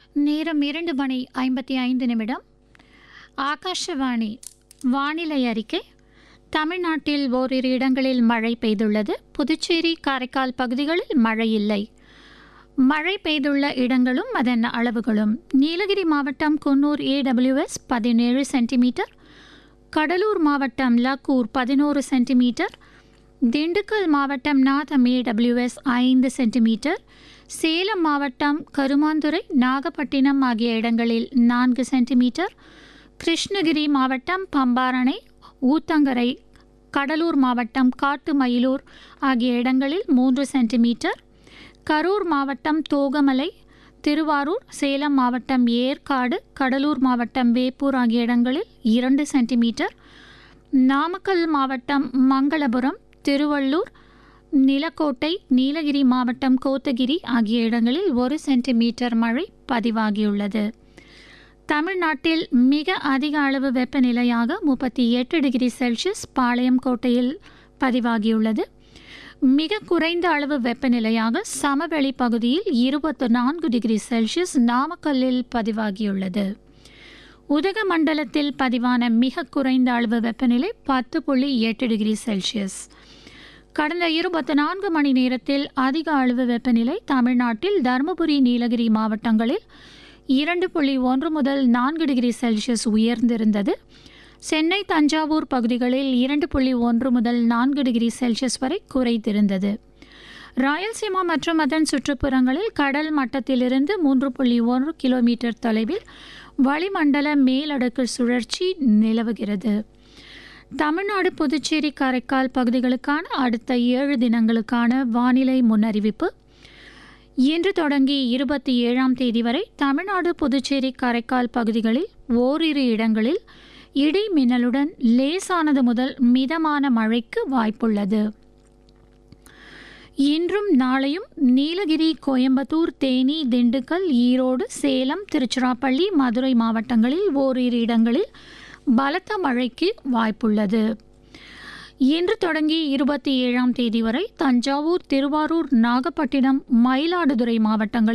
நேரம் இரண்டு மணி ஐம்பத்தி ஐந்து நிமிடம் ஆகாஷவாணி வானிலை அறிக்கை தமிழ்நாட்டில் ஓரிரு இடங்களில் மழை பெய்துள்ளது புதுச்சேரி காரைக்கால் பகுதிகளில் மழை இல்லை மழை பெய்துள்ள இடங்களும் அதன் அளவுகளும் நீலகிரி மாவட்டம் குன்னூர் ஏடபிள்யூஎஸ் பதினேழு சென்டிமீட்டர் கடலூர் மாவட்டம் லக்கூர் பதினோரு சென்டிமீட்டர் திண்டுக்கல் மாவட்டம் நாதம் ஏடபிள்யூஎஸ் ஐந்து சென்டிமீட்டர் சேலம் மாவட்டம் கருமாந்துறை நாகப்பட்டினம் ஆகிய இடங்களில் நான்கு சென்டிமீட்டர் கிருஷ்ணகிரி மாவட்டம் பம்பாரணை ஊத்தங்கரை கடலூர் மாவட்டம் காட்டுமயிலூர் ஆகிய இடங்களில் மூன்று சென்டிமீட்டர் கரூர் மாவட்டம் தோகமலை திருவாரூர் சேலம் மாவட்டம் ஏற்காடு கடலூர் மாவட்டம் வேப்பூர் ஆகிய இடங்களில் இரண்டு சென்டிமீட்டர் நாமக்கல் மாவட்டம் மங்களபுரம் திருவள்ளூர் நிலக்கோட்டை நீலகிரி மாவட்டம் கோத்தகிரி ஆகிய இடங்களில் ஒரு சென்டிமீட்டர் மழை பதிவாகியுள்ளது தமிழ்நாட்டில் மிக அதிக அளவு வெப்பநிலையாக முப்பத்தி எட்டு டிகிரி செல்சியஸ் பாளையம் கோட்டையில் பதிவாகியுள்ளது மிக குறைந்த அளவு வெப்பநிலையாக சமவெளி பகுதியில் இருபத்து நான்கு டிகிரி செல்சியஸ் நாமக்கல்லில் பதிவாகியுள்ளது உதகமண்டலத்தில் பதிவான மிக குறைந்த அளவு வெப்பநிலை பத்து புள்ளி எட்டு டிகிரி செல்சியஸ் கடந்த இருபத்தி நான்கு மணி நேரத்தில் அதிக அளவு வெப்பநிலை தமிழ்நாட்டில் தருமபுரி நீலகிரி மாவட்டங்களில் இரண்டு புள்ளி ஒன்று முதல் நான்கு டிகிரி செல்சியஸ் உயர்ந்திருந்தது சென்னை தஞ்சாவூர் பகுதிகளில் இரண்டு புள்ளி ஒன்று முதல் நான்கு டிகிரி செல்சியஸ் வரை குறைத்திருந்தது ராயல்சீமா மற்றும் அதன் சுற்றுப்புறங்களில் கடல் மட்டத்திலிருந்து மூன்று புள்ளி ஒன்று கிலோமீட்டர் தொலைவில் வளிமண்டல மேலடுக்கு சுழற்சி நிலவுகிறது தமிழ்நாடு புதுச்சேரி காரைக்கால் பகுதிகளுக்கான அடுத்த ஏழு தினங்களுக்கான வானிலை முன்னறிவிப்பு இன்று தொடங்கி இருபத்தி ஏழாம் தேதி வரை தமிழ்நாடு புதுச்சேரி காரைக்கால் பகுதிகளில் ஓரிரு இடங்களில் இடி மின்னலுடன் லேசானது முதல் மிதமான மழைக்கு வாய்ப்புள்ளது இன்றும் நாளையும் நீலகிரி கோயம்புத்தூர் தேனி திண்டுக்கல் ஈரோடு சேலம் திருச்சிராப்பள்ளி மதுரை மாவட்டங்களில் ஓரிரு இடங்களில் பலத்த மழைக்கு வாய்ப்புள்ளது இன்று தொடங்கி இருபத்தி ஏழாம் தேதி வரை தஞ்சாவூர் திருவாரூர் நாகப்பட்டினம் மயிலாடுதுறை மாவட்டங்களில்